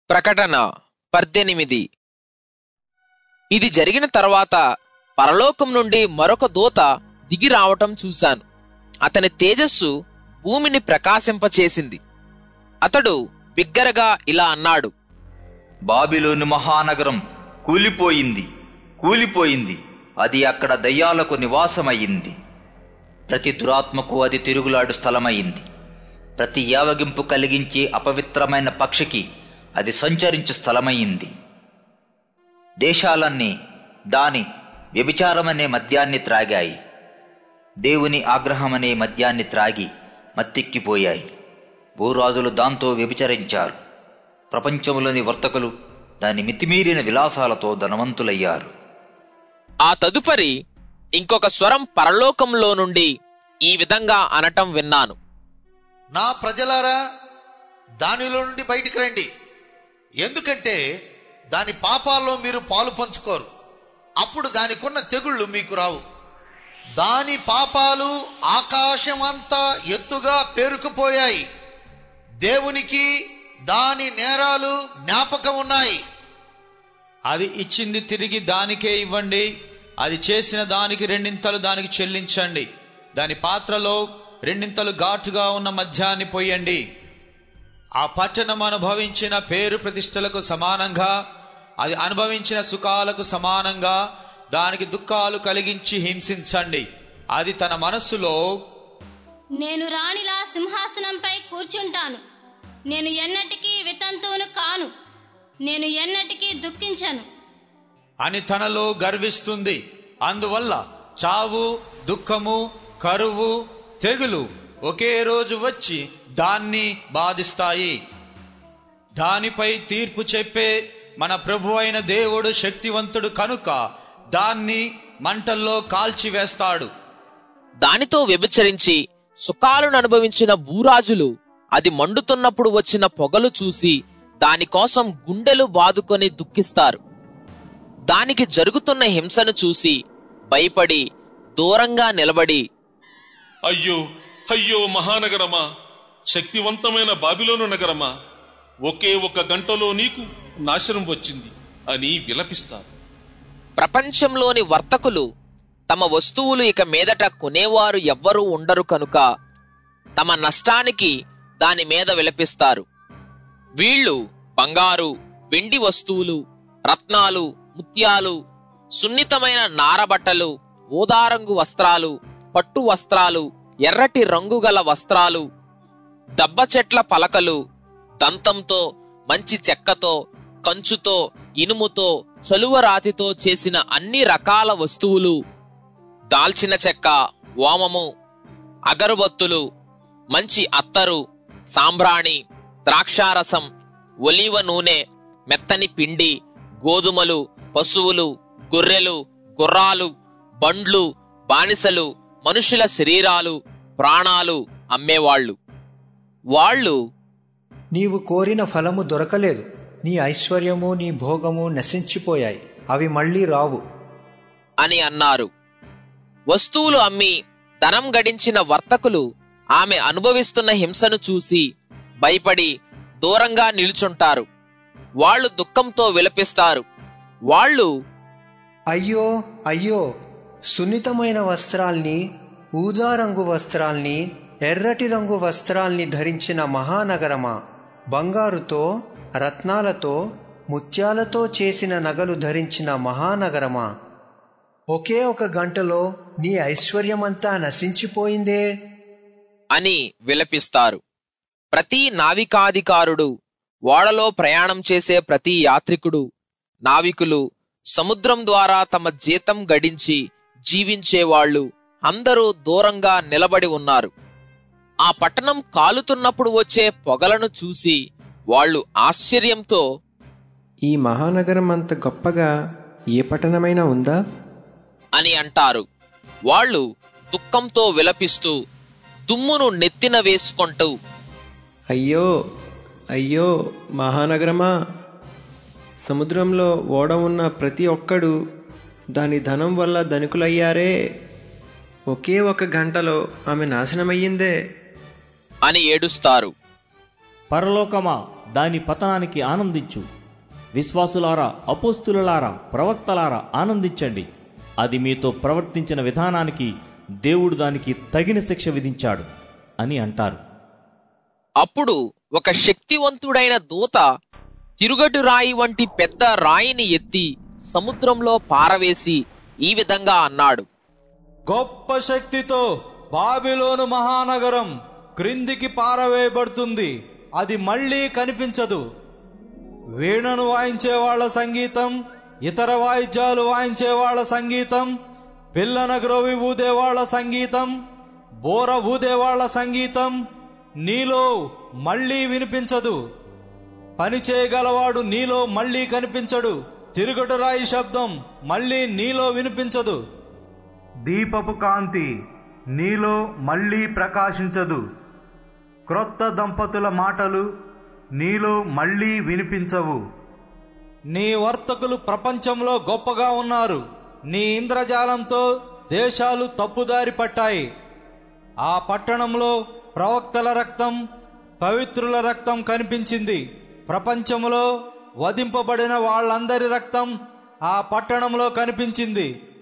ప్రకటన పద్దెనిమిది ఇది జరిగిన తర్వాత పరలోకం నుండి మరొక దూత దిగి రావటం చూశాను అతని తేజస్సు భూమిని ప్రకాశింపచేసింది అతడు బిగ్గరగా ఇలా అన్నాడు బాబిలోను మహానగరం కూలిపోయింది కూలిపోయింది అది అక్కడ దయ్యాలకు నివాసమయ్యింది ప్రతి దురాత్మకు అది తిరుగులాడు స్థలమయ్యింది ప్రతి యావగింపు కలిగించే అపవిత్రమైన పక్షికి అది సంచరించు స్థలమయ్యింది దేశాలన్నీ దాని వ్యభిచారమనే మద్యాన్ని త్రాగాయి దేవుని ఆగ్రహమనే మద్యాన్ని త్రాగి మత్తెక్కిపోయాయి భూరాజులు దాంతో వ్యభిచరించారు ప్రపంచంలోని వర్తకులు దాని మితిమీరిన విలాసాలతో ధనవంతులయ్యారు ఆ తదుపరి ఇంకొక స్వరం పరలోకంలో నుండి ఈ విధంగా అనటం విన్నాను నా ప్రజలారా దానిలో నుండి బయటికి రండి ఎందుకంటే దాని పాపాల్లో మీరు పాలు పంచుకోరు అప్పుడు దానికున్న తెగుళ్ళు మీకు రావు దాని పాపాలు ఆకాశమంతా ఎత్తుగా పేరుకుపోయాయి దేవునికి దాని నేరాలు జ్ఞాపకం ఉన్నాయి అది ఇచ్చింది తిరిగి దానికే ఇవ్వండి అది చేసిన దానికి రెండింతలు దానికి చెల్లించండి దాని పాత్రలో రెండింతలు ఘాటుగా ఉన్న మద్యాన్ని పొయ్యండి ఆ పట్టణం అనుభవించిన పేరు ప్రతిష్టలకు సమానంగా అది అనుభవించిన సుఖాలకు సమానంగా దానికి దుఃఖాలు కలిగించి హింసించండి అది తన మనస్సులో నేను రాణిలా సింహాసనంపై కూర్చుంటాను నేను ఎన్నటికీ వితంతువును కాను నేను ఎన్నటికీ దుఃఖించను అని తనలో గర్విస్తుంది అందువల్ల చావు దుఃఖము కరువు తెగులు ఒకే రోజు వచ్చి దాన్ని బాధిస్తాయి దానిపై తీర్పు చెప్పే మన ప్రభు అయిన దేవుడు శక్తివంతుడు కనుక దాన్ని మంటల్లో కాల్చివేస్తాడు దానితో వ్యభిచరించి సుఖాలను అనుభవించిన భూరాజులు అది మండుతున్నప్పుడు వచ్చిన పొగలు చూసి దానికోసం గుండెలు బాదుకొని దుఃఖిస్తారు దానికి జరుగుతున్న హింసను చూసి భయపడి దూరంగా నిలబడి అయ్యో అయ్యో మహానగరమా శక్తివంతమైన బాబిలోను నగరమా ఒకే ఒక గంటలో నీకు నాశనం వచ్చింది అని విలపిస్తారు ప్రపంచంలోని వర్తకులు తమ వస్తువులు ఇక మీదట కొనేవారు ఎవ్వరూ ఉండరు కనుక తమ నష్టానికి దాని మీద విలపిస్తారు వీళ్ళు బంగారు వెండి వస్తువులు రత్నాలు ముత్యాలు సున్నితమైన నారబట్టలు ఊదారంగు వస్త్రాలు పట్టు వస్త్రాలు ఎర్రటి రంగుగల వస్త్రాలు దబ్బ చెట్ల పలకలు దంతంతో మంచి చెక్కతో కంచుతో ఇనుముతో చలువరాతితో చేసిన అన్ని రకాల వస్తువులు దాల్చిన చెక్క వామము అగరుబత్తులు మంచి అత్తరు సాంబ్రాణి ద్రాక్షారసం ఒలీవ నూనె మెత్తని పిండి గోధుమలు పశువులు గొర్రెలు గుర్రాలు బండ్లు బానిసలు మనుషుల శరీరాలు ప్రాణాలు అమ్మేవాళ్ళు వాళ్ళు నీవు కోరిన ఫలము దొరకలేదు నీ ఐశ్వర్యము నీ భోగము నశించిపోయాయి అవి మళ్ళీ రావు అని అన్నారు వస్తువులు అమ్మి ధనం గడించిన వర్తకులు ఆమె అనుభవిస్తున్న హింసను చూసి భయపడి దూరంగా నిల్చుంటారు వాళ్ళు దుఃఖంతో విలపిస్తారు వాళ్ళు అయ్యో అయ్యో సున్నితమైన వస్త్రాల్ని ఊదా రంగు వస్త్రాల్ని ఎర్రటి రంగు వస్త్రాల్ని ధరించిన మహానగరమా బంగారుతో రత్నాలతో ముత్యాలతో చేసిన నగలు ధరించిన మహానగరమా ఒకే ఒక గంటలో నీ ఐశ్వర్యమంతా నశించిపోయిందే అని విలపిస్తారు ప్రతి నావికాధికారుడు ఓడలో ప్రయాణం చేసే ప్రతి యాత్రికుడు నావికులు సముద్రం ద్వారా తమ జీతం గడించి జీవించేవాళ్ళు అందరూ దూరంగా నిలబడి ఉన్నారు ఆ పట్టణం కాలుతున్నప్పుడు వచ్చే పొగలను చూసి వాళ్ళు ఆశ్చర్యంతో ఈ మహానగరం అంత గొప్పగా ఏ పట్టణమైనా ఉందా అని అంటారు వాళ్ళు దుఃఖంతో విలపిస్తూ దుమ్మును నెత్తిన వేసుకుంటూ అయ్యో అయ్యో మహానగరమా సముద్రంలో ఓడ ఉన్న ప్రతి ఒక్కడు దాని ధనం వల్ల ధనికులయ్యారే ఒకే ఒక గంటలో ఆమె నాశనమయ్యిందే అని ఏడుస్తారు పరలోకమా దాని పతనానికి ఆనందించు విశ్వాసులారా అపోస్తులారా ప్రవక్తలారా ఆనందించండి అది మీతో ప్రవర్తించిన విధానానికి దేవుడు దానికి తగిన శిక్ష విధించాడు అని అంటారు అప్పుడు ఒక శక్తివంతుడైన దూత తిరుగటి రాయి వంటి పెద్ద రాయిని ఎత్తి సముద్రంలో పారవేసి ఈ విధంగా అన్నాడు గొప్ప శక్తితో బాబిలోను మహానగరం క్రిందికి పారవేయబడుతుంది అది మళ్ళీ కనిపించదు వీణను వాయించే వాళ్ళ సంగీతం ఇతర వాయిద్యాలు వాయించే వాళ్ళ సంగీతం పిల్లన గ్రోవి ఊదే వాళ్ళ సంగీతం బోర ఊదే వాళ్ళ సంగీతం నీలో మళ్ళీ వినిపించదు పని చేయగలవాడు నీలో మళ్ళీ కనిపించడు తిరుగుట రాయి శబ్దం మళ్ళీ నీలో వినిపించదు దీపపు కాంతి నీలో మళ్ళీ ప్రకాశించదు క్రొత్త దంపతుల మాటలు నీలో మళ్ళీ వినిపించవు నీ వర్తకులు ప్రపంచంలో గొప్పగా ఉన్నారు నీ ఇంద్రజాలంతో దేశాలు తప్పుదారి పట్టాయి ఆ పట్టణంలో ప్రవక్తల రక్తం పవిత్రుల రక్తం కనిపించింది ప్రపంచంలో వధింపబడిన వాళ్ళందరి రక్తం ఆ పట్టణంలో కనిపించింది